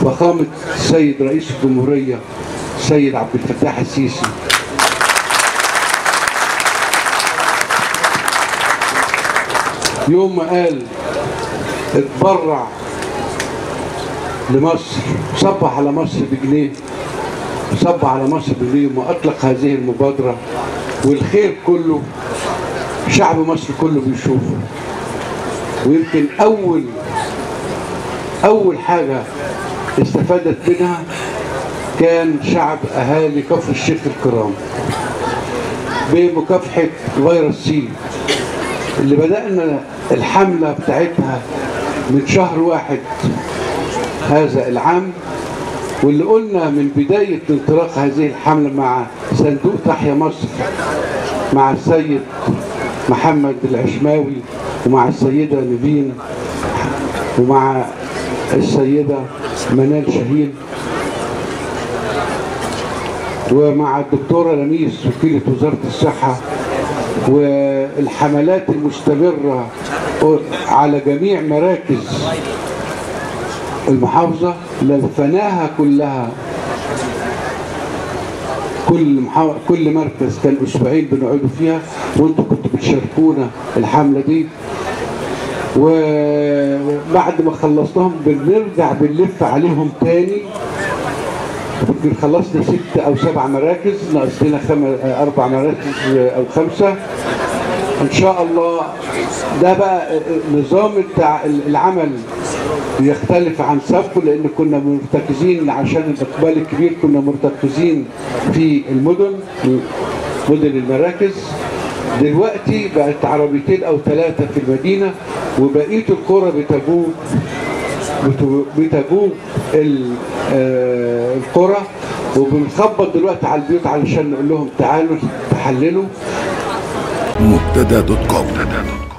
فخامة السيد رئيس الجمهورية السيد عبد الفتاح السيسي يوم ما قال اتبرع لمصر صبح على مصر بجنيه صب على مصر بجنيه وأطلق هذه المبادرة والخير كله شعب مصر كله بيشوفه ويمكن أول أول حاجة استفادت منها كان شعب أهالي كفر الشيخ الكرام بمكافحة فيروس سي اللي بدأنا الحملة بتاعتها من شهر واحد هذا العام واللي قلنا من بداية انطلاق هذه الحملة مع صندوق تحيا مصر مع السيد محمد العشماوي ومع السيدة نبين ومع السيدة منال شاهين ومع الدكتورة لميس وكيلة وزارة الصحة والحملات المستمرة على جميع مراكز المحافظة لفناها كلها كل محا... كل مركز كان اسبوعين بنقعدوا فيها وانتوا كنتوا بتشاركونا الحمله دي وبعد ما خلصناهم بنرجع بنلف عليهم تاني يمكن خلصنا ست او سبع مراكز ناقص لنا خم... اربع مراكز او خمسه ان شاء الله ده بقى نظام بتاع العمل يختلف عن سابقه لان كنا مرتكزين عشان الاقبال الكبير كنا مرتكزين في المدن مدن المراكز دلوقتي بقت عربيتين او ثلاثه في المدينه وبقيه القرى بتجوب بتجوب القرى وبنخبط دلوقتي على البيوت علشان نقول لهم تعالوا تحللوا مبتدا دوت كوم